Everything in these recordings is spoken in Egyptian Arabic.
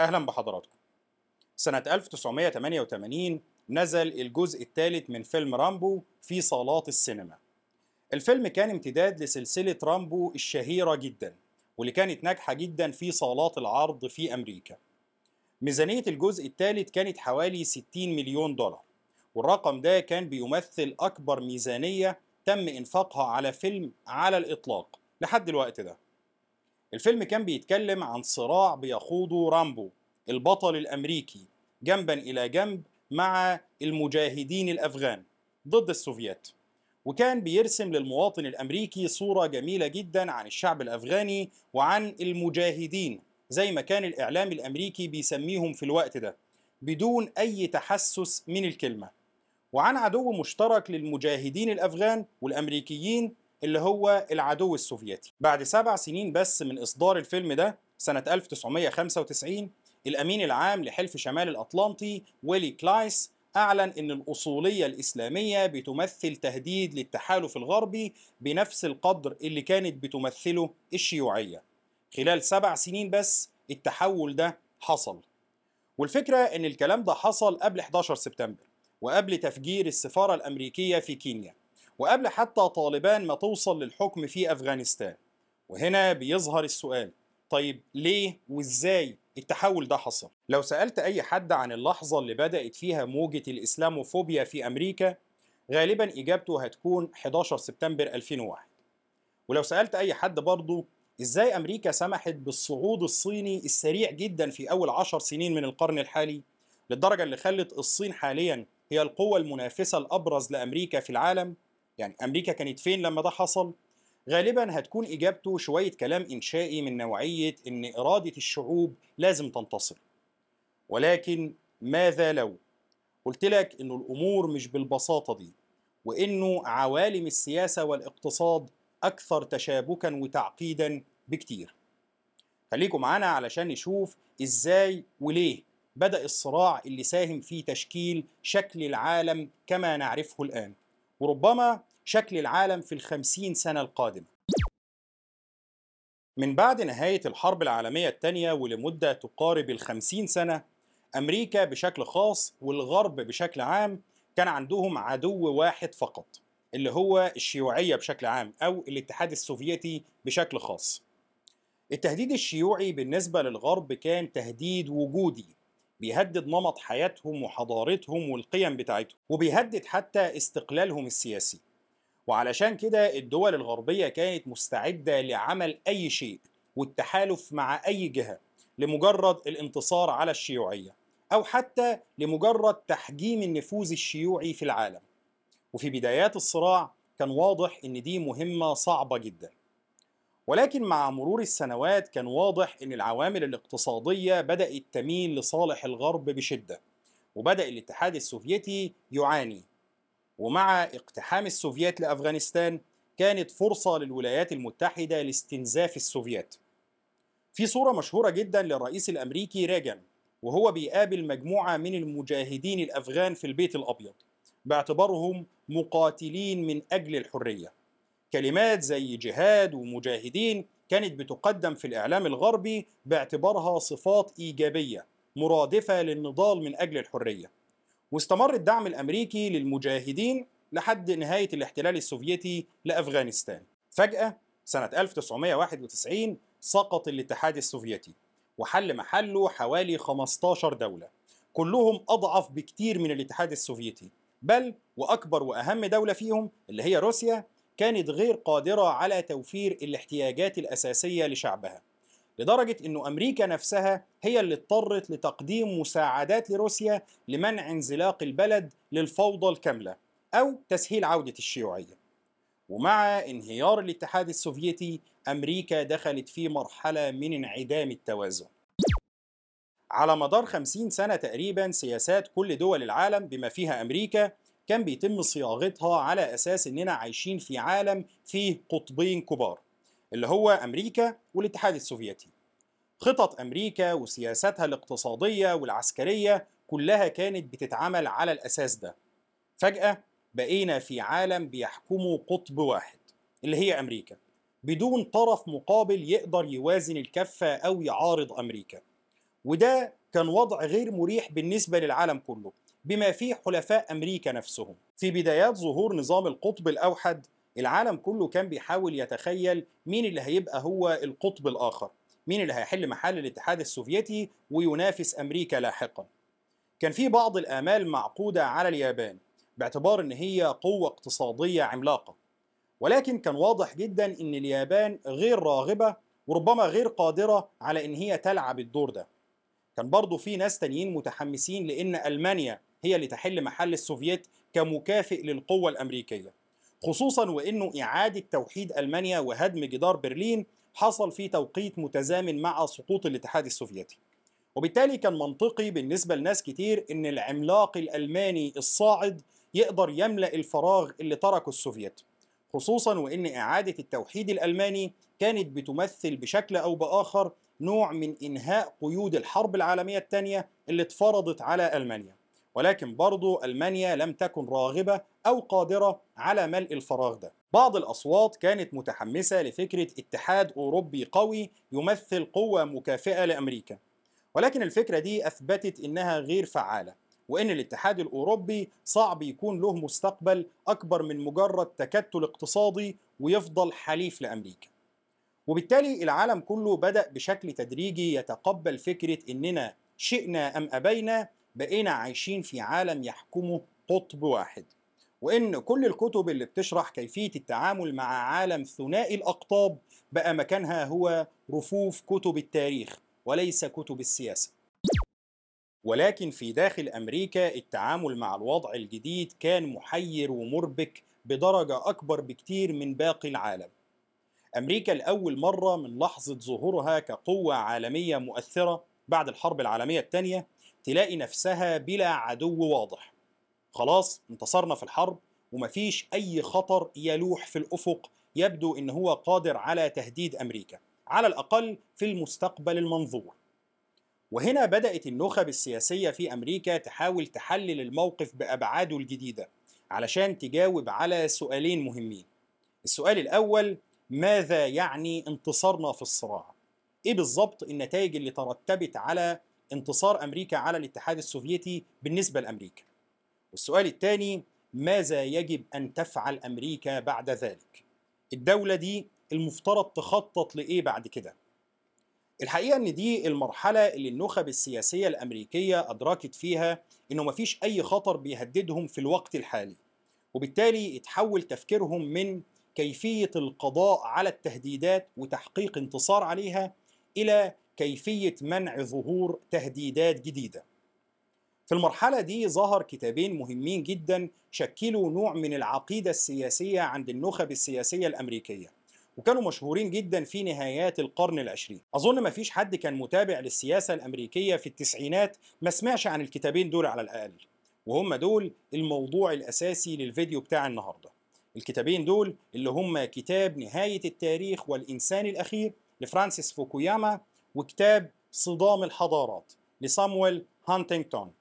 أهلا بحضراتكم سنة 1988 نزل الجزء الثالث من فيلم رامبو في صالات السينما الفيلم كان امتداد لسلسلة رامبو الشهيرة جدا واللي كانت ناجحة جدا في صالات العرض في أمريكا ميزانية الجزء الثالث كانت حوالي 60 مليون دولار والرقم ده كان بيمثل أكبر ميزانية تم إنفاقها على فيلم على الإطلاق لحد الوقت ده الفيلم كان بيتكلم عن صراع بيخوضه رامبو البطل الأمريكي جنبا إلى جنب مع المجاهدين الأفغان ضد السوفيات وكان بيرسم للمواطن الأمريكي صورة جميلة جدا عن الشعب الأفغاني وعن المجاهدين زي ما كان الإعلام الأمريكي بيسميهم في الوقت ده بدون أي تحسس من الكلمة وعن عدو مشترك للمجاهدين الأفغان والأمريكيين اللي هو العدو السوفيتي بعد سبع سنين بس من إصدار الفيلم ده سنة 1995 الأمين العام لحلف شمال الأطلنطي ويلي كلايس أعلن أن الأصولية الإسلامية بتمثل تهديد للتحالف الغربي بنفس القدر اللي كانت بتمثله الشيوعية خلال سبع سنين بس التحول ده حصل والفكرة أن الكلام ده حصل قبل 11 سبتمبر وقبل تفجير السفارة الأمريكية في كينيا وقبل حتى طالبان ما توصل للحكم في أفغانستان وهنا بيظهر السؤال طيب ليه وإزاي التحول ده حصل لو سألت أي حد عن اللحظة اللي بدأت فيها موجة الإسلاموفوبيا في أمريكا غالبا إجابته هتكون 11 سبتمبر 2001 ولو سألت أي حد برضه إزاي أمريكا سمحت بالصعود الصيني السريع جدا في أول عشر سنين من القرن الحالي للدرجة اللي خلت الصين حاليا هي القوة المنافسة الأبرز لأمريكا في العالم يعني أمريكا كانت فين لما ده حصل غالبا هتكون إجابته شوية كلام إنشائي من نوعية إن إرادة الشعوب لازم تنتصر ولكن ماذا لو قلت لك إنه الأمور مش بالبساطة دي وإنه عوالم السياسة والاقتصاد أكثر تشابكا وتعقيدا بكتير خليكم معانا علشان نشوف إزاي وليه بدأ الصراع اللي ساهم في تشكيل شكل العالم كما نعرفه الآن وربما شكل العالم في الخمسين سنة القادمة من بعد نهاية الحرب العالمية الثانية ولمدة تقارب الخمسين سنة أمريكا بشكل خاص والغرب بشكل عام كان عندهم عدو واحد فقط اللي هو الشيوعية بشكل عام أو الاتحاد السوفيتي بشكل خاص التهديد الشيوعي بالنسبة للغرب كان تهديد وجودي بيهدد نمط حياتهم وحضارتهم والقيم بتاعتهم وبيهدد حتى استقلالهم السياسي وعلشان كده الدول الغربية كانت مستعدة لعمل أي شيء والتحالف مع أي جهة لمجرد الانتصار على الشيوعية أو حتى لمجرد تحجيم النفوذ الشيوعي في العالم وفي بدايات الصراع كان واضح إن دي مهمة صعبة جدا ولكن مع مرور السنوات كان واضح ان العوامل الاقتصاديه بدات تميل لصالح الغرب بشده وبدا الاتحاد السوفيتي يعاني ومع اقتحام السوفيات لافغانستان كانت فرصه للولايات المتحده لاستنزاف السوفيات في صوره مشهوره جدا للرئيس الامريكي ريجان وهو بيقابل مجموعه من المجاهدين الافغان في البيت الابيض باعتبارهم مقاتلين من اجل الحريه كلمات زي جهاد ومجاهدين كانت بتقدم في الإعلام الغربي باعتبارها صفات إيجابية مرادفة للنضال من أجل الحرية واستمر الدعم الأمريكي للمجاهدين لحد نهاية الاحتلال السوفيتي لأفغانستان فجأة سنة 1991 سقط الاتحاد السوفيتي وحل محله حوالي 15 دولة كلهم أضعف بكتير من الاتحاد السوفيتي بل وأكبر وأهم دولة فيهم اللي هي روسيا كانت غير قادرة على توفير الاحتياجات الأساسية لشعبها لدرجة أنه أمريكا نفسها هي اللي اضطرت لتقديم مساعدات لروسيا لمنع انزلاق البلد للفوضى الكاملة أو تسهيل عودة الشيوعية ومع انهيار الاتحاد السوفيتي أمريكا دخلت في مرحلة من انعدام التوازن على مدار خمسين سنة تقريبا سياسات كل دول العالم بما فيها أمريكا كان بيتم صياغتها على اساس اننا عايشين في عالم فيه قطبين كبار اللي هو امريكا والاتحاد السوفيتي. خطط امريكا وسياستها الاقتصاديه والعسكريه كلها كانت بتتعمل على الاساس ده. فجاه بقينا في عالم بيحكمه قطب واحد اللي هي امريكا بدون طرف مقابل يقدر يوازن الكفه او يعارض امريكا. وده كان وضع غير مريح بالنسبة للعالم كله بما فيه حلفاء أمريكا نفسهم في بدايات ظهور نظام القطب الأوحد العالم كله كان بيحاول يتخيل مين اللي هيبقى هو القطب الآخر مين اللي هيحل محل الاتحاد السوفيتي وينافس أمريكا لاحقا كان في بعض الآمال معقودة على اليابان باعتبار ان هي قوة اقتصادية عملاقة ولكن كان واضح جدا ان اليابان غير راغبة وربما غير قادرة على ان هي تلعب الدور ده كان برضو في ناس تانيين متحمسين لان المانيا هي اللي تحل محل السوفييت كمكافئ للقوة الامريكية خصوصا وانه اعادة توحيد المانيا وهدم جدار برلين حصل في توقيت متزامن مع سقوط الاتحاد السوفيتي وبالتالي كان منطقي بالنسبة لناس كتير ان العملاق الالماني الصاعد يقدر يملأ الفراغ اللي تركه السوفيت خصوصا وان اعادة التوحيد الالماني كانت بتمثل بشكل او باخر نوع من انهاء قيود الحرب العالمية الثانية اللي اتفرضت على المانيا ولكن برضو المانيا لم تكن راغبة او قادرة على ملء الفراغ ده بعض الاصوات كانت متحمسة لفكرة اتحاد اوروبي قوي يمثل قوة مكافئة لامريكا ولكن الفكرة دي اثبتت انها غير فعالة وان الاتحاد الاوروبي صعب يكون له مستقبل اكبر من مجرد تكتل اقتصادي ويفضل حليف لامريكا. وبالتالي العالم كله بدا بشكل تدريجي يتقبل فكره اننا شئنا ام ابينا بقينا عايشين في عالم يحكمه قطب واحد. وان كل الكتب اللي بتشرح كيفيه التعامل مع عالم ثنائي الاقطاب بقى مكانها هو رفوف كتب التاريخ وليس كتب السياسه. ولكن في داخل امريكا التعامل مع الوضع الجديد كان محير ومربك بدرجه اكبر بكتير من باقي العالم. امريكا لاول مره من لحظه ظهورها كقوه عالميه مؤثره بعد الحرب العالميه الثانيه تلاقي نفسها بلا عدو واضح. خلاص انتصرنا في الحرب ومفيش اي خطر يلوح في الافق يبدو ان هو قادر على تهديد امريكا على الاقل في المستقبل المنظور. وهنا بدأت النخب السياسية في أمريكا تحاول تحلل الموقف بأبعاده الجديدة علشان تجاوب على سؤالين مهمين السؤال الأول ماذا يعني انتصارنا في الصراع؟ إيه بالظبط النتائج اللي ترتبت على انتصار أمريكا على الاتحاد السوفيتي بالنسبة لأمريكا؟ والسؤال الثاني ماذا يجب أن تفعل أمريكا بعد ذلك؟ الدولة دي المفترض تخطط لإيه بعد كده؟ الحقيقه ان دي المرحله اللي النخب السياسيه الامريكيه ادركت فيها انه مفيش اي خطر بيهددهم في الوقت الحالي وبالتالي اتحول تفكيرهم من كيفيه القضاء على التهديدات وتحقيق انتصار عليها الى كيفيه منع ظهور تهديدات جديده في المرحله دي ظهر كتابين مهمين جدا شكلوا نوع من العقيده السياسيه عند النخب السياسيه الامريكيه وكانوا مشهورين جدا في نهايات القرن العشرين أظن ما فيش حد كان متابع للسياسة الأمريكية في التسعينات ما سمعش عن الكتابين دول على الأقل وهم دول الموضوع الأساسي للفيديو بتاع النهاردة الكتابين دول اللي هم كتاب نهاية التاريخ والإنسان الأخير لفرانسيس فوكوياما وكتاب صدام الحضارات لصامويل هانتينغتون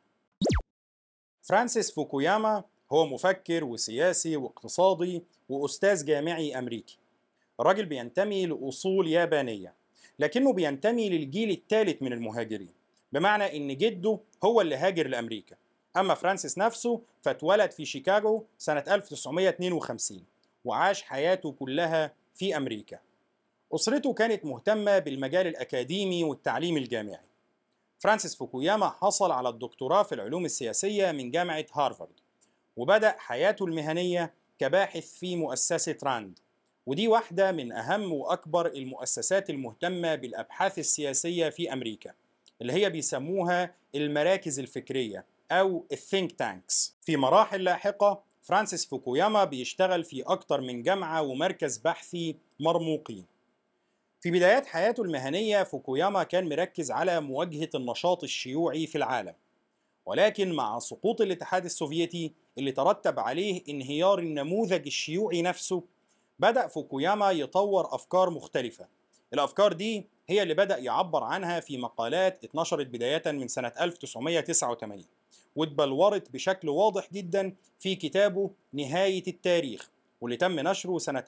فرانسيس فوكوياما هو مفكر وسياسي واقتصادي وأستاذ جامعي أمريكي الراجل بينتمي لأصول يابانية لكنه بينتمي للجيل الثالث من المهاجرين بمعنى إن جده هو اللي هاجر لأمريكا أما فرانسيس نفسه فاتولد في شيكاغو سنة 1952 وعاش حياته كلها في أمريكا أسرته كانت مهتمة بالمجال الأكاديمي والتعليم الجامعي فرانسيس فوكوياما حصل على الدكتوراه في العلوم السياسية من جامعة هارفارد وبدأ حياته المهنية كباحث في مؤسسة راند ودي واحدة من أهم وأكبر المؤسسات المهتمة بالأبحاث السياسية في أمريكا اللي هي بيسموها المراكز الفكرية أو الثينك تانكس في مراحل لاحقة فرانسيس فوكوياما بيشتغل في أكتر من جامعة ومركز بحثي مرموقين في بدايات حياته المهنية فوكوياما كان مركز على مواجهة النشاط الشيوعي في العالم ولكن مع سقوط الاتحاد السوفيتي اللي ترتب عليه انهيار النموذج الشيوعي نفسه بدأ فوكوياما يطور أفكار مختلفة الأفكار دي هي اللي بدأ يعبر عنها في مقالات اتنشرت بداية من سنة 1989 واتبلورت بشكل واضح جدا في كتابه نهاية التاريخ واللي تم نشره سنة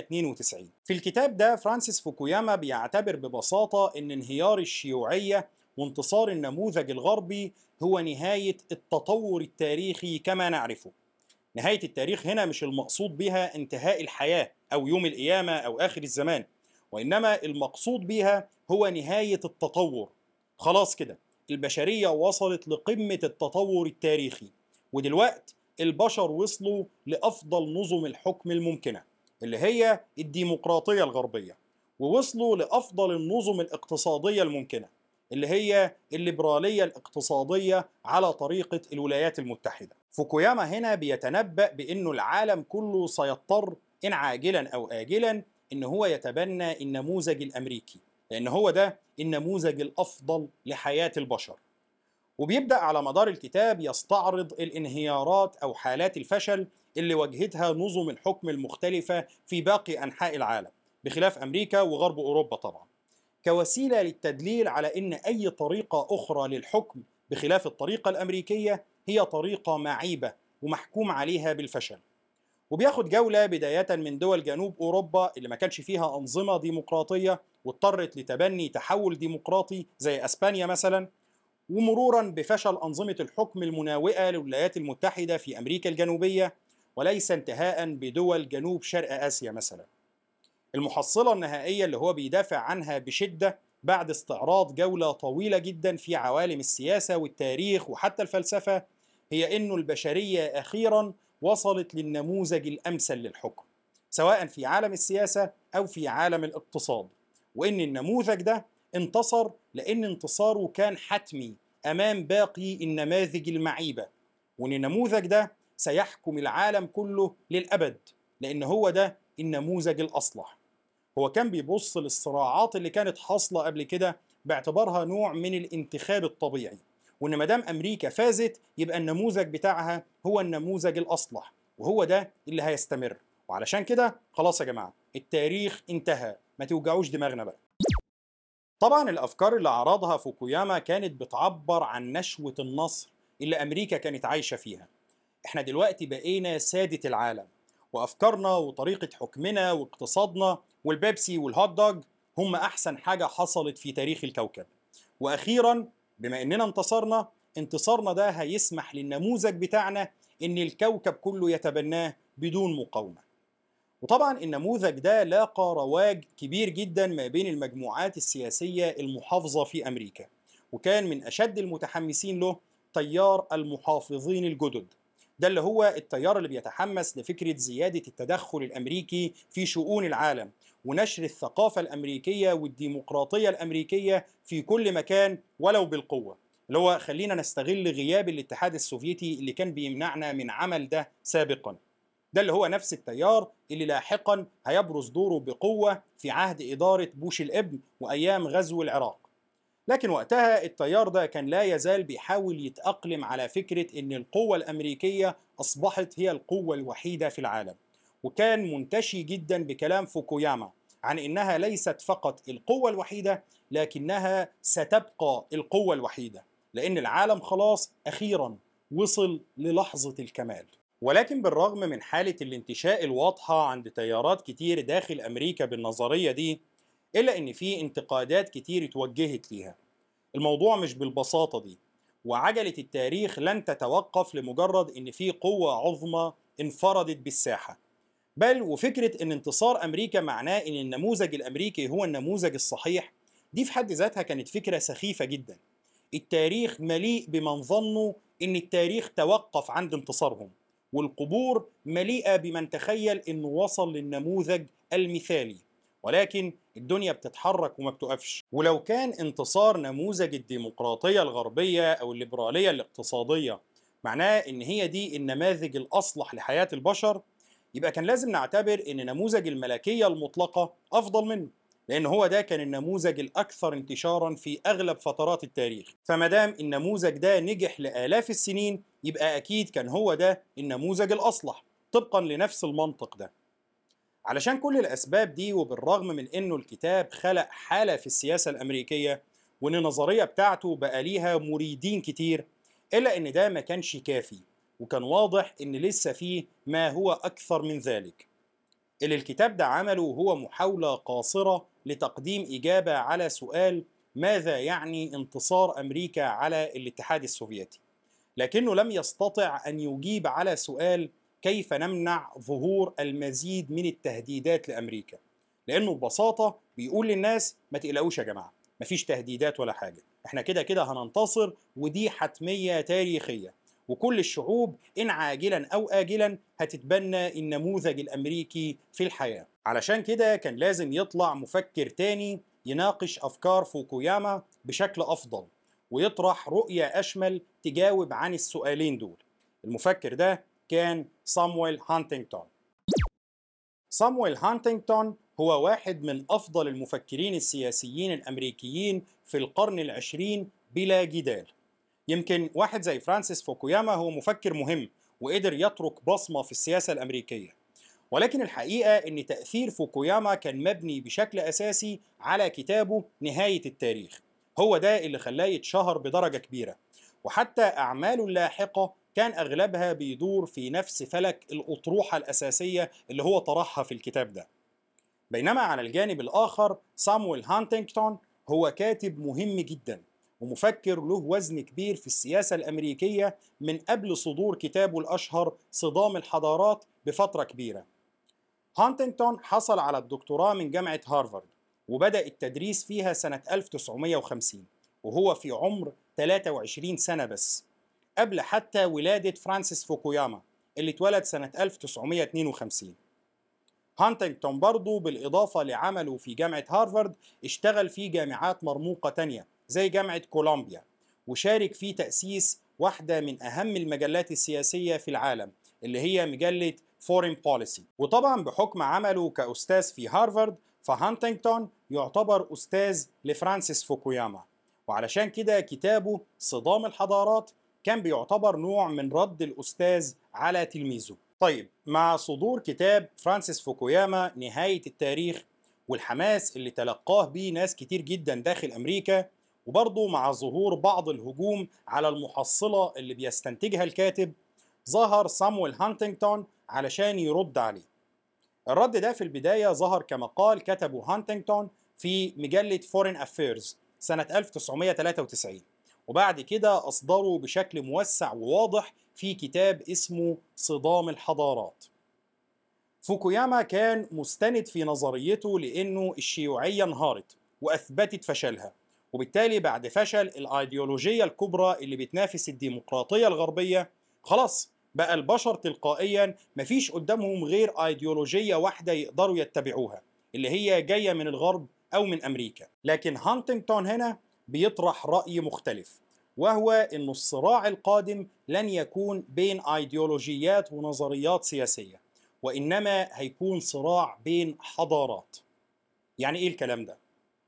1992 في الكتاب ده فرانسيس فوكوياما بيعتبر ببساطة أن انهيار الشيوعية وانتصار النموذج الغربي هو نهاية التطور التاريخي كما نعرفه نهاية التاريخ هنا مش المقصود بها انتهاء الحياة أو يوم القيامة أو آخر الزمان وإنما المقصود بها هو نهاية التطور خلاص كده البشرية وصلت لقمة التطور التاريخي ودلوقت البشر وصلوا لأفضل نظم الحكم الممكنة اللي هي الديمقراطية الغربية ووصلوا لأفضل النظم الاقتصادية الممكنة اللي هي الليبرالية الاقتصادية على طريقة الولايات المتحدة فوكوياما هنا بيتنبأ بأنه العالم كله سيضطر إن عاجلا أو آجلا إن هو يتبنى النموذج الأمريكي لأن هو ده النموذج الأفضل لحياة البشر وبيبدأ على مدار الكتاب يستعرض الانهيارات أو حالات الفشل اللي واجهتها نظم الحكم المختلفة في باقي أنحاء العالم بخلاف أمريكا وغرب أوروبا طبعا كوسيلة للتدليل على أن أي طريقة أخرى للحكم بخلاف الطريقة الأمريكية هي طريقة معيبة ومحكوم عليها بالفشل وبياخد جولة بداية من دول جنوب أوروبا اللي ما كانش فيها أنظمة ديمقراطية واضطرت لتبني تحول ديمقراطي زي أسبانيا مثلا ومرورا بفشل أنظمة الحكم المناوئة للولايات المتحدة في أمريكا الجنوبية وليس انتهاء بدول جنوب شرق آسيا مثلا المحصلة النهائية اللي هو بيدافع عنها بشدة بعد استعراض جولة طويلة جدا في عوالم السياسة والتاريخ وحتى الفلسفة هي أنه البشرية أخيرا وصلت للنموذج الأمثل للحكم سواء في عالم السياسة أو في عالم الاقتصاد وإن النموذج ده انتصر لأن انتصاره كان حتمي أمام باقي النماذج المعيبة وإن النموذج ده سيحكم العالم كله للأبد لأن هو ده النموذج الأصلح هو كان بيبص للصراعات اللي كانت حاصلة قبل كده باعتبارها نوع من الانتخاب الطبيعي وان ما دام امريكا فازت يبقى النموذج بتاعها هو النموذج الاصلح وهو ده اللي هيستمر وعلشان كده خلاص يا جماعه التاريخ انتهى ما توجعوش دماغنا بقى طبعا الافكار اللي عرضها فوكوياما كانت بتعبر عن نشوه النصر اللي امريكا كانت عايشه فيها احنا دلوقتي بقينا ساده العالم وافكارنا وطريقه حكمنا واقتصادنا والبيبسي والهوت دوج هم احسن حاجه حصلت في تاريخ الكوكب واخيرا بما اننا انتصرنا انتصارنا ده هيسمح للنموذج بتاعنا ان الكوكب كله يتبناه بدون مقاومه وطبعا النموذج ده لاقى رواج كبير جدا ما بين المجموعات السياسيه المحافظه في امريكا وكان من اشد المتحمسين له تيار المحافظين الجدد ده اللي هو التيار اللي بيتحمس لفكرة زيادة التدخل الأمريكي في شؤون العالم ونشر الثقافة الأمريكية والديمقراطية الأمريكية في كل مكان ولو بالقوة اللي هو خلينا نستغل غياب الاتحاد السوفيتي اللي كان بيمنعنا من عمل ده سابقا ده اللي هو نفس التيار اللي لاحقا هيبرز دوره بقوة في عهد إدارة بوش الابن وأيام غزو العراق لكن وقتها التيار ده كان لا يزال بيحاول يتأقلم على فكرة إن القوة الأمريكية أصبحت هي القوة الوحيدة في العالم وكان منتشي جدا بكلام فوكوياما عن إنها ليست فقط القوة الوحيدة لكنها ستبقى القوة الوحيدة لأن العالم خلاص أخيرا وصل للحظة الكمال ولكن بالرغم من حالة الانتشاء الواضحة عند تيارات كتير داخل أمريكا بالنظرية دي إلا إن في انتقادات كتير اتوجهت ليها الموضوع مش بالبساطة دي وعجلة التاريخ لن تتوقف لمجرد إن في قوة عظمى انفردت بالساحة بل وفكرة إن انتصار أمريكا معناه إن النموذج الأمريكي هو النموذج الصحيح دي في حد ذاتها كانت فكرة سخيفة جدا التاريخ مليء بمن ظنوا إن التاريخ توقف عند انتصارهم والقبور مليئة بمن تخيل إنه وصل للنموذج المثالي ولكن الدنيا بتتحرك وما بتقفش ولو كان انتصار نموذج الديمقراطية الغربية أو الليبرالية الاقتصادية معناه إن هي دي النماذج الأصلح لحياة البشر يبقى كان لازم نعتبر إن نموذج الملكية المطلقة أفضل منه لأن هو ده كان النموذج الأكثر انتشارا في أغلب فترات التاريخ فما دام النموذج ده نجح لآلاف السنين يبقى أكيد كان هو ده النموذج الأصلح طبقا لنفس المنطق ده علشان كل الأسباب دي وبالرغم من إنه الكتاب خلق حالة في السياسة الأمريكية وإن النظرية بتاعته بقى ليها مريدين كتير إلا إن ده ما كانش كافي وكان واضح إن لسه فيه ما هو أكثر من ذلك اللي الكتاب ده عمله هو محاولة قاصرة لتقديم إجابة على سؤال ماذا يعني انتصار أمريكا على الاتحاد السوفيتي لكنه لم يستطع أن يجيب على سؤال كيف نمنع ظهور المزيد من التهديدات لأمريكا لأنه ببساطة بيقول للناس ما تقلقوش يا جماعة مفيش تهديدات ولا حاجة احنا كده كده هننتصر ودي حتمية تاريخية وكل الشعوب إن عاجلا أو آجلا هتتبنى النموذج الأمريكي في الحياة علشان كده كان لازم يطلع مفكر تاني يناقش أفكار فوكوياما بشكل أفضل ويطرح رؤية أشمل تجاوب عن السؤالين دول المفكر ده كان صامويل هانتينغتون صامويل هانتينغتون هو واحد من أفضل المفكرين السياسيين الأمريكيين في القرن العشرين بلا جدال يمكن واحد زي فرانسيس فوكوياما هو مفكر مهم وقدر يترك بصمة في السياسة الأمريكية ولكن الحقيقة أن تأثير فوكوياما كان مبني بشكل أساسي على كتابه نهاية التاريخ هو ده اللي خلاه يتشهر بدرجة كبيرة وحتى أعماله اللاحقة كان أغلبها بيدور في نفس فلك الأطروحة الأساسية اللي هو طرحها في الكتاب ده بينما على الجانب الآخر سامويل هانتينغتون هو كاتب مهم جدا ومفكر له وزن كبير في السياسة الأمريكية من قبل صدور كتابه الأشهر صدام الحضارات بفترة كبيرة هانتينغتون حصل على الدكتوراه من جامعة هارفارد وبدأ التدريس فيها سنة 1950 وهو في عمر 23 سنة بس قبل حتى ولادة فرانسيس فوكوياما اللي اتولد سنة 1952 هانتينغتون برضه بالإضافة لعمله في جامعة هارفارد اشتغل في جامعات مرموقة تانية زي جامعة كولومبيا وشارك في تأسيس واحدة من أهم المجلات السياسية في العالم اللي هي مجلة فورين بوليسي وطبعا بحكم عمله كأستاذ في هارفارد فهانتينغتون يعتبر أستاذ لفرانسيس فوكوياما وعلشان كده كتابه صدام الحضارات كان بيعتبر نوع من رد الأستاذ على تلميذه طيب مع صدور كتاب فرانسيس فوكوياما نهاية التاريخ والحماس اللي تلقاه بيه ناس كتير جدا داخل أمريكا وبرضه مع ظهور بعض الهجوم على المحصلة اللي بيستنتجها الكاتب ظهر سامويل هانتينغتون علشان يرد عليه الرد ده في البداية ظهر كمقال كتبه هانتينغتون في مجلة فورين أفيرز سنة 1993 وبعد كده أصدره بشكل موسع وواضح في كتاب اسمه صدام الحضارات فوكوياما كان مستند في نظريته لأنه الشيوعية انهارت وأثبتت فشلها وبالتالي بعد فشل الايديولوجيه الكبرى اللي بتنافس الديمقراطيه الغربيه خلاص بقى البشر تلقائيا مفيش قدامهم غير ايديولوجيه واحده يقدروا يتبعوها اللي هي جايه من الغرب او من امريكا لكن هانتينغتون هنا بيطرح راي مختلف وهو ان الصراع القادم لن يكون بين ايديولوجيات ونظريات سياسيه وانما هيكون صراع بين حضارات يعني ايه الكلام ده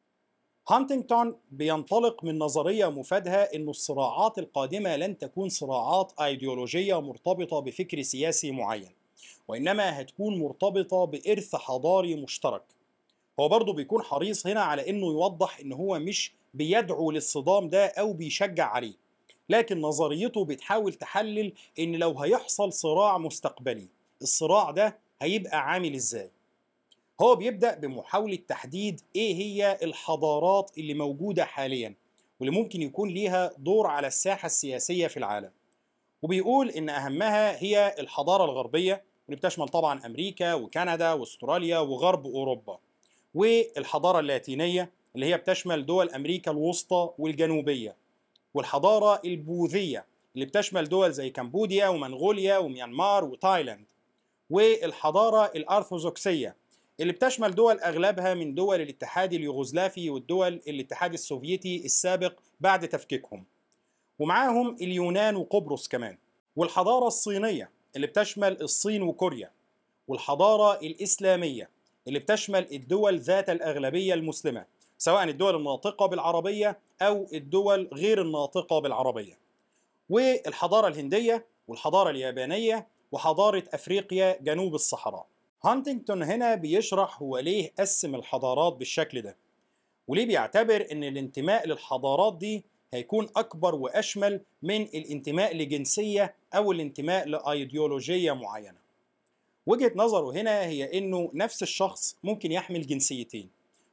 هانتينغتون بينطلق من نظرية مفادها أن الصراعات القادمة لن تكون صراعات أيديولوجية مرتبطة بفكر سياسي معين وإنما هتكون مرتبطة بإرث حضاري مشترك هو برضه بيكون حريص هنا على أنه يوضح أن هو مش بيدعو للصدام ده أو بيشجع عليه لكن نظريته بتحاول تحلل أن لو هيحصل صراع مستقبلي الصراع ده هيبقى عامل إزاي هو بيبدأ بمحاولة تحديد إيه هي الحضارات اللي موجودة حاليا واللي ممكن يكون ليها دور على الساحة السياسية في العالم وبيقول إن أهمها هي الحضارة الغربية واللي بتشمل طبعا أمريكا وكندا واستراليا وغرب أوروبا والحضارة اللاتينية اللي هي بتشمل دول أمريكا الوسطى والجنوبية والحضارة البوذية اللي بتشمل دول زي كمبوديا ومنغوليا وميانمار وتايلاند والحضارة الأرثوذكسية اللي بتشمل دول أغلبها من دول الاتحاد اليوغوسلافي والدول الاتحاد السوفيتي السابق بعد تفكيكهم ومعاهم اليونان وقبرص كمان والحضارة الصينية اللي بتشمل الصين وكوريا والحضارة الإسلامية اللي بتشمل الدول ذات الأغلبية المسلمة سواء الدول الناطقة بالعربية أو الدول غير الناطقة بالعربية والحضارة الهندية والحضارة اليابانية وحضارة أفريقيا جنوب الصحراء هانتينغتون هنا بيشرح هو ليه قسم الحضارات بالشكل ده وليه بيعتبر ان الانتماء للحضارات دي هيكون اكبر واشمل من الانتماء لجنسيه او الانتماء لايديولوجيه معينه وجهه نظره هنا هي انه نفس الشخص ممكن يحمل جنسيتين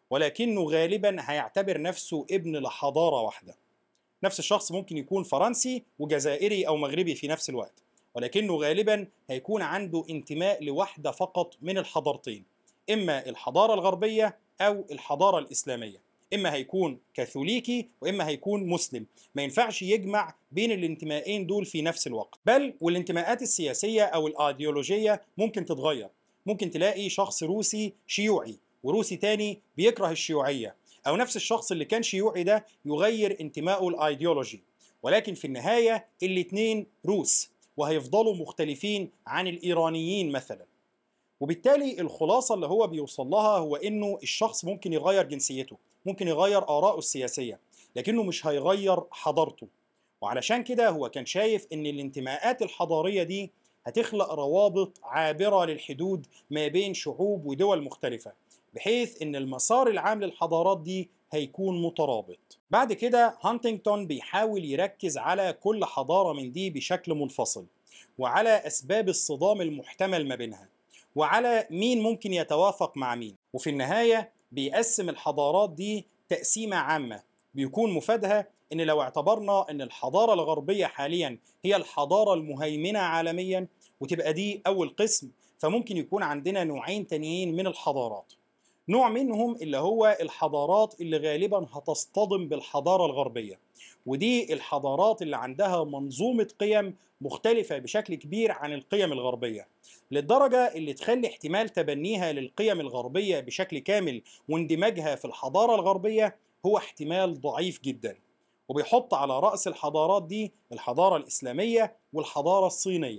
ولكنه غالبا هيعتبر نفسه ابن لحضارة واحدة نفس الشخص ممكن يكون فرنسي وجزائري أو مغربي في نفس الوقت ولكنه غالبا هيكون عنده انتماء لواحدة فقط من الحضارتين إما الحضارة الغربية أو الحضارة الإسلامية إما هيكون كاثوليكي وإما هيكون مسلم ما ينفعش يجمع بين الانتمائين دول في نفس الوقت بل والانتماءات السياسية أو الأيديولوجية ممكن تتغير ممكن تلاقي شخص روسي شيوعي وروسي تاني بيكره الشيوعية أو نفس الشخص اللي كان شيوعي ده يغير انتمائه الأيديولوجي ولكن في النهاية الاتنين روس وهيفضلوا مختلفين عن الإيرانيين مثلا وبالتالي الخلاصة اللي هو بيوصل لها هو إنه الشخص ممكن يغير جنسيته ممكن يغير آراءه السياسية لكنه مش هيغير حضارته وعلشان كده هو كان شايف إن الانتماءات الحضارية دي هتخلق روابط عابرة للحدود ما بين شعوب ودول مختلفة بحيث إن المسار العام للحضارات دي هيكون مترابط بعد كده هانتنجتون بيحاول يركز على كل حضارة من دي بشكل منفصل وعلى أسباب الصدام المحتمل ما بينها وعلى مين ممكن يتوافق مع مين وفي النهاية بيقسم الحضارات دي تقسيمة عامة بيكون مفادها ان لو اعتبرنا ان الحضارة الغربية حاليا هي الحضارة المهيمنة عالميا وتبقى دي اول قسم فممكن يكون عندنا نوعين تانيين من الحضارات نوع منهم اللي هو الحضارات اللي غالبا هتصطدم بالحضارة الغربية ودي الحضارات اللي عندها منظومة قيم مختلفة بشكل كبير عن القيم الغربية للدرجة اللي تخلي احتمال تبنيها للقيم الغربية بشكل كامل واندماجها في الحضارة الغربية هو احتمال ضعيف جدا وبيحط على رأس الحضارات دي الحضارة الإسلامية والحضارة الصينية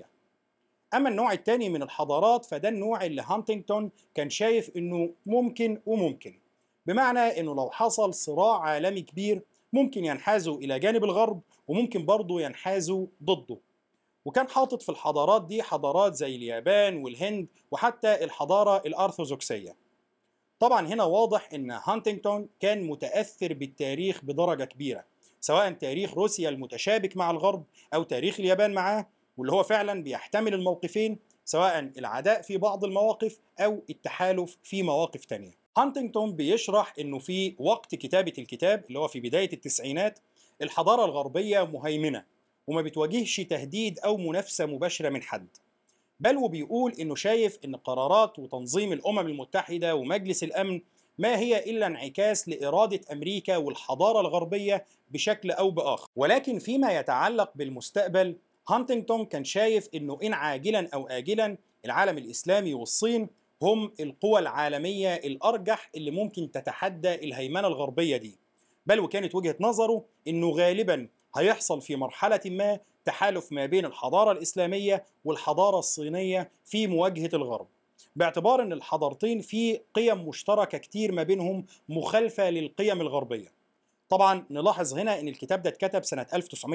أما النوع الثاني من الحضارات فده النوع اللي هانتنجتون كان شايف إنه ممكن وممكن بمعنى إنه لو حصل صراع عالمي كبير ممكن ينحازوا إلى جانب الغرب وممكن برضه ينحازوا ضده وكان حاطط في الحضارات دي حضارات زي اليابان والهند وحتى الحضارة الأرثوذكسية طبعا هنا واضح ان هانتنجتون كان متاثر بالتاريخ بدرجه كبيره سواء تاريخ روسيا المتشابك مع الغرب او تاريخ اليابان معاه واللي هو فعلا بيحتمل الموقفين سواء العداء في بعض المواقف او التحالف في مواقف تانية هانتنجتون بيشرح انه في وقت كتابه الكتاب اللي هو في بدايه التسعينات الحضاره الغربيه مهيمنه وما بتواجهش تهديد او منافسه مباشره من حد بل وبيقول انه شايف ان قرارات وتنظيم الامم المتحده ومجلس الامن ما هي الا انعكاس لاراده امريكا والحضاره الغربيه بشكل او باخر ولكن فيما يتعلق بالمستقبل هانتنجتون كان شايف انه ان عاجلا او اجلا العالم الاسلامي والصين هم القوى العالميه الارجح اللي ممكن تتحدى الهيمنه الغربيه دي بل وكانت وجهه نظره انه غالبا هيحصل في مرحله ما تحالف ما بين الحضاره الاسلاميه والحضاره الصينيه في مواجهه الغرب باعتبار ان الحضارتين في قيم مشتركه كتير ما بينهم مخالفه للقيم الغربيه طبعا نلاحظ هنا ان الكتاب ده اتكتب سنه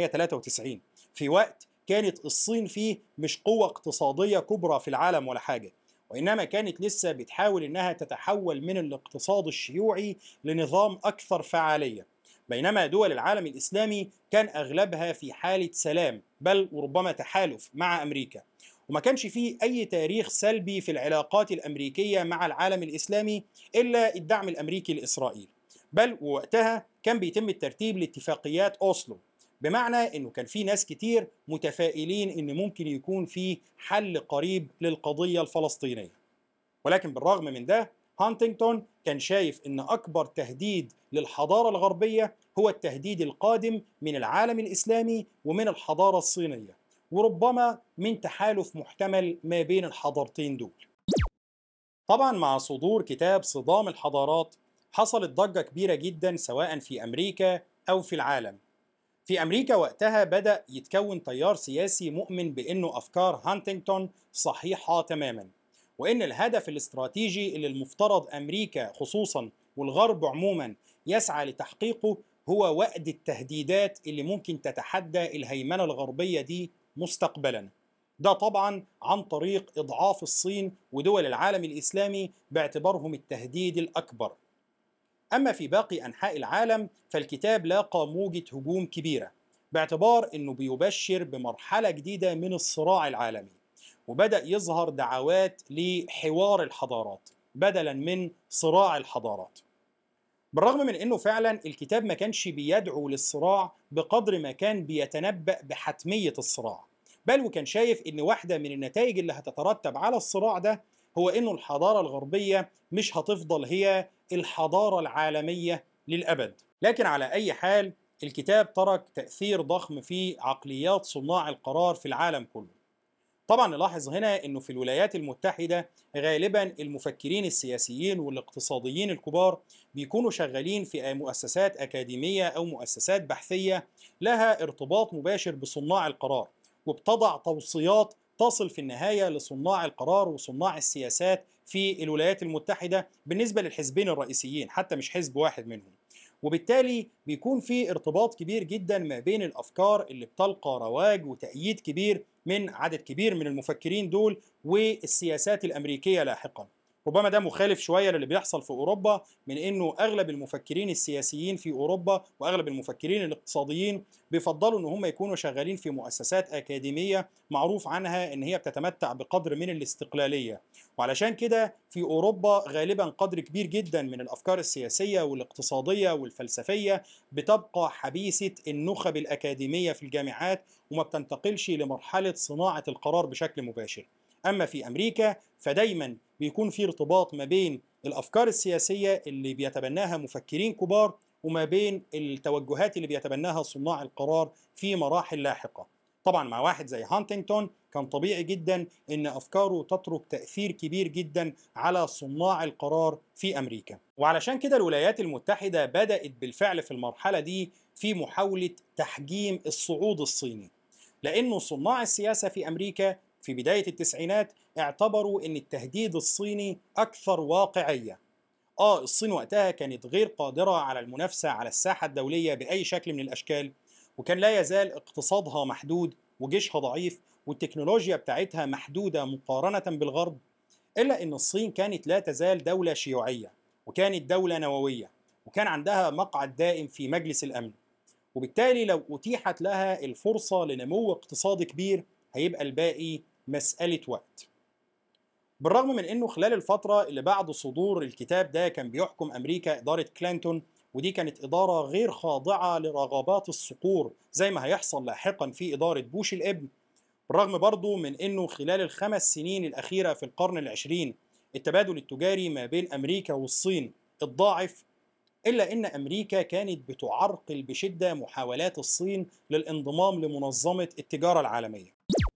1993 في وقت كانت الصين فيه مش قوه اقتصاديه كبرى في العالم ولا حاجه وانما كانت لسه بتحاول انها تتحول من الاقتصاد الشيوعي لنظام اكثر فعاليه بينما دول العالم الاسلامي كان اغلبها في حاله سلام بل وربما تحالف مع امريكا وما كانش فيه اي تاريخ سلبي في العلاقات الامريكيه مع العالم الاسلامي الا الدعم الامريكي لاسرائيل بل ووقتها كان بيتم الترتيب لاتفاقيات اوسلو بمعنى انه كان في ناس كتير متفائلين ان ممكن يكون في حل قريب للقضيه الفلسطينيه ولكن بالرغم من ده هانتنجتون كان شايف ان اكبر تهديد للحضاره الغربيه هو التهديد القادم من العالم الاسلامي ومن الحضاره الصينيه وربما من تحالف محتمل ما بين الحضارتين دول طبعا مع صدور كتاب صدام الحضارات حصلت ضجه كبيره جدا سواء في امريكا او في العالم في امريكا وقتها بدا يتكون تيار سياسي مؤمن بانه افكار هانتنجتون صحيحه تماما وان الهدف الاستراتيجي اللي المفترض امريكا خصوصا والغرب عموما يسعى لتحقيقه هو وأد التهديدات اللي ممكن تتحدى الهيمنه الغربيه دي مستقبلا ده طبعا عن طريق اضعاف الصين ودول العالم الاسلامي باعتبارهم التهديد الاكبر اما في باقي انحاء العالم فالكتاب لاقى موجه هجوم كبيره باعتبار انه بيبشر بمرحله جديده من الصراع العالمي وبدأ يظهر دعوات لحوار الحضارات بدلا من صراع الحضارات بالرغم من انه فعلا الكتاب ما كانش بيدعو للصراع بقدر ما كان بيتنبأ بحتمية الصراع بل وكان شايف ان واحدة من النتائج اللي هتترتب على الصراع ده هو انه الحضارة الغربية مش هتفضل هي الحضارة العالمية للأبد لكن على أي حال الكتاب ترك تأثير ضخم في عقليات صناع القرار في العالم كله طبعا نلاحظ هنا انه في الولايات المتحده غالبا المفكرين السياسيين والاقتصاديين الكبار بيكونوا شغالين في مؤسسات اكاديميه او مؤسسات بحثيه لها ارتباط مباشر بصناع القرار وبتضع توصيات تصل في النهايه لصناع القرار وصناع السياسات في الولايات المتحده بالنسبه للحزبين الرئيسيين حتى مش حزب واحد منهم وبالتالي بيكون في ارتباط كبير جدا ما بين الافكار اللي بتلقى رواج وتأييد كبير من عدد كبير من المفكرين دول والسياسات الامريكيه لاحقا ربما ده مخالف شويه للي بيحصل في اوروبا من انه اغلب المفكرين السياسيين في اوروبا واغلب المفكرين الاقتصاديين بيفضلوا ان هم يكونوا شغالين في مؤسسات اكاديميه معروف عنها ان هي بتتمتع بقدر من الاستقلاليه وعلشان كده في اوروبا غالبا قدر كبير جدا من الافكار السياسيه والاقتصاديه والفلسفيه بتبقى حبيسه النخب الاكاديميه في الجامعات وما بتنتقلش لمرحله صناعه القرار بشكل مباشر اما في امريكا فدايما بيكون في ارتباط ما بين الافكار السياسيه اللي بيتبناها مفكرين كبار وما بين التوجهات اللي بيتبناها صناع القرار في مراحل لاحقه طبعا مع واحد زي هانتنجتون كان طبيعي جدا ان افكاره تترك تاثير كبير جدا على صناع القرار في امريكا وعلشان كده الولايات المتحده بدات بالفعل في المرحله دي في محاوله تحجيم الصعود الصيني لانه صناع السياسه في امريكا في بداية التسعينات اعتبروا أن التهديد الصيني أكثر واقعية آه الصين وقتها كانت غير قادرة على المنافسة على الساحة الدولية بأي شكل من الأشكال وكان لا يزال اقتصادها محدود وجيشها ضعيف والتكنولوجيا بتاعتها محدودة مقارنة بالغرب إلا أن الصين كانت لا تزال دولة شيوعية وكانت دولة نووية وكان عندها مقعد دائم في مجلس الأمن وبالتالي لو أتيحت لها الفرصة لنمو اقتصادي كبير هيبقى الباقي مسألة وقت بالرغم من انه خلال الفترة اللي بعد صدور الكتاب ده كان بيحكم امريكا ادارة كلينتون ودي كانت إدارة غير خاضعة لرغبات الصقور زي ما هيحصل لاحقا في إدارة بوش الابن بالرغم برضو من انه خلال الخمس سنين الأخيرة في القرن العشرين التبادل التجاري ما بين أمريكا والصين اتضاعف إلا أن أمريكا كانت بتعرقل بشدة محاولات الصين للانضمام لمنظمة التجارة العالمية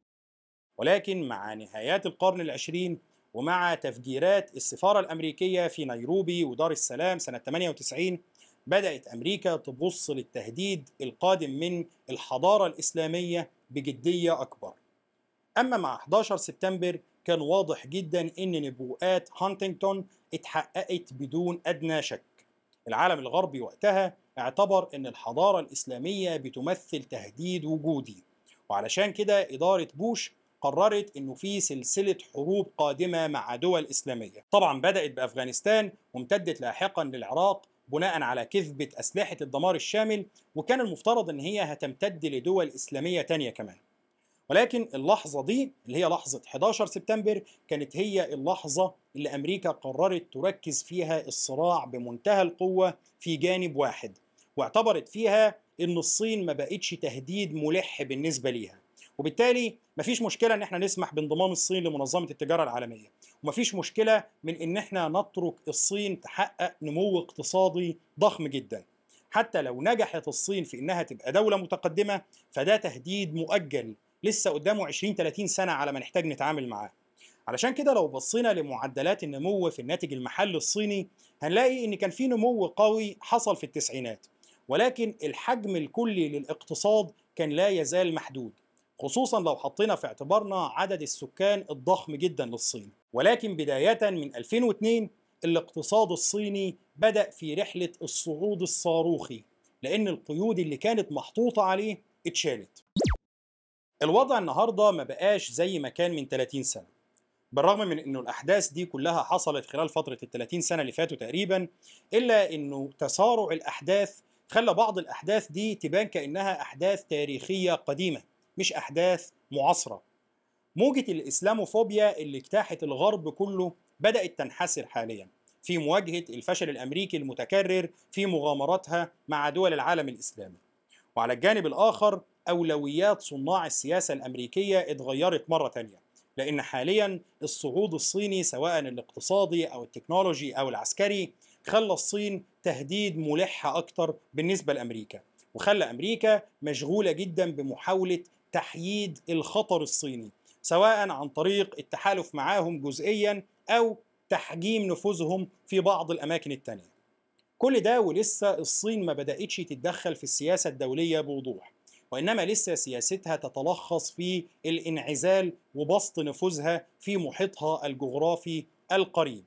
ولكن مع نهايات القرن العشرين ومع تفجيرات السفارة الأمريكية في نيروبي ودار السلام سنة 98 بدأت أمريكا تبص للتهديد القادم من الحضارة الإسلامية بجدية أكبر أما مع 11 سبتمبر كان واضح جدا أن نبوءات هانتنجتون اتحققت بدون أدنى شك العالم الغربي وقتها اعتبر أن الحضارة الإسلامية بتمثل تهديد وجودي وعلشان كده إدارة بوش قررت انه في سلسله حروب قادمه مع دول اسلاميه طبعا بدات بافغانستان وامتدت لاحقا للعراق بناء على كذبه اسلحه الدمار الشامل وكان المفترض ان هي هتمتد لدول اسلاميه تانية كمان ولكن اللحظة دي اللي هي لحظة 11 سبتمبر كانت هي اللحظة اللي أمريكا قررت تركز فيها الصراع بمنتهى القوة في جانب واحد واعتبرت فيها إن الصين ما بقتش تهديد ملح بالنسبة ليها وبالتالي مفيش مشكله ان احنا نسمح بانضمام الصين لمنظمه التجاره العالميه ومفيش مشكله من ان احنا نترك الصين تحقق نمو اقتصادي ضخم جدا حتى لو نجحت الصين في انها تبقى دوله متقدمه فده تهديد مؤجل لسه قدامه 20 30 سنه على ما نحتاج نتعامل معاه علشان كده لو بصينا لمعدلات النمو في الناتج المحلي الصيني هنلاقي ان كان في نمو قوي حصل في التسعينات ولكن الحجم الكلي للاقتصاد كان لا يزال محدود خصوصا لو حطينا في اعتبارنا عدد السكان الضخم جدا للصين ولكن بداية من 2002 الاقتصاد الصيني بدأ في رحلة الصعود الصاروخي لأن القيود اللي كانت محطوطة عليه اتشالت الوضع النهاردة ما بقاش زي ما كان من 30 سنة بالرغم من انه الاحداث دي كلها حصلت خلال فتره ال 30 سنه اللي فاتوا تقريبا الا انه تسارع الاحداث خلى بعض الاحداث دي تبان كانها احداث تاريخيه قديمه مش أحداث معاصرة موجة الإسلاموفوبيا اللي اجتاحت الغرب كله بدأت تنحسر حاليا في مواجهة الفشل الأمريكي المتكرر في مغامراتها مع دول العالم الإسلامي وعلى الجانب الآخر أولويات صناع السياسة الأمريكية اتغيرت مرة تانية لأن حاليا الصعود الصيني سواء الاقتصادي أو التكنولوجي أو العسكري خلى الصين تهديد ملح أكتر بالنسبة لأمريكا وخلى أمريكا مشغولة جدا بمحاولة تحييد الخطر الصيني سواء عن طريق التحالف معاهم جزئيا أو تحجيم نفوذهم في بعض الأماكن التانية كل ده ولسه الصين ما بدأتش تتدخل في السياسة الدولية بوضوح وإنما لسه سياستها تتلخص في الانعزال وبسط نفوذها في محيطها الجغرافي القريب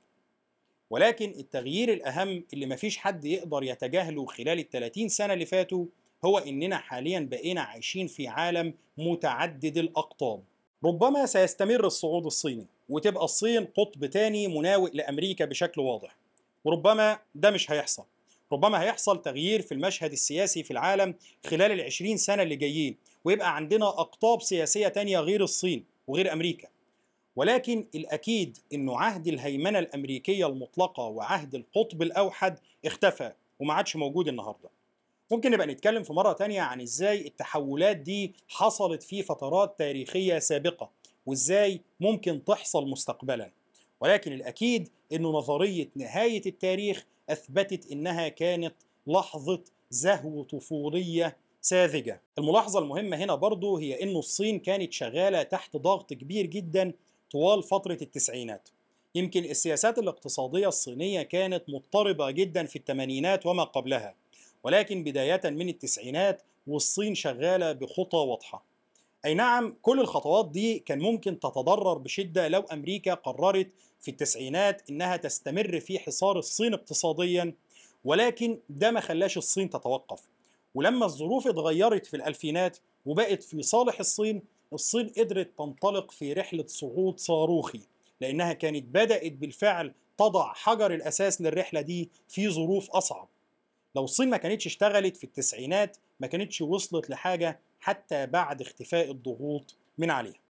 ولكن التغيير الأهم اللي مفيش حد يقدر يتجاهله خلال ال 30 سنة اللي فاتوا هو إننا حاليا بقينا عايشين في عالم متعدد الأقطاب ربما سيستمر الصعود الصيني وتبقى الصين قطب تاني مناوئ لأمريكا بشكل واضح وربما ده مش هيحصل ربما هيحصل تغيير في المشهد السياسي في العالم خلال العشرين سنة اللي جايين ويبقى عندنا أقطاب سياسية تانية غير الصين وغير أمريكا ولكن الأكيد أنه عهد الهيمنة الأمريكية المطلقة وعهد القطب الأوحد اختفى وما عادش موجود النهاردة ممكن نبقى نتكلم في مرة تانية عن إزاي التحولات دي حصلت في فترات تاريخية سابقة وإزاي ممكن تحصل مستقبلا ولكن الأكيد أنه نظرية نهاية التاريخ أثبتت أنها كانت لحظة زهو طفولية ساذجة الملاحظة المهمة هنا برضو هي أن الصين كانت شغالة تحت ضغط كبير جدا طوال فترة التسعينات يمكن السياسات الاقتصادية الصينية كانت مضطربة جدا في الثمانينات وما قبلها ولكن بداية من التسعينات والصين شغالة بخطى واضحة أي نعم كل الخطوات دي كان ممكن تتضرر بشدة لو أمريكا قررت في التسعينات إنها تستمر في حصار الصين اقتصاديا ولكن ده ما خلاش الصين تتوقف ولما الظروف اتغيرت في الألفينات وبقت في صالح الصين الصين قدرت تنطلق في رحلة صعود صاروخي لأنها كانت بدأت بالفعل تضع حجر الأساس للرحلة دي في ظروف أصعب لو الصين ما كانتش اشتغلت في التسعينات ما كانتش وصلت لحاجة حتى بعد اختفاء الضغوط من عليها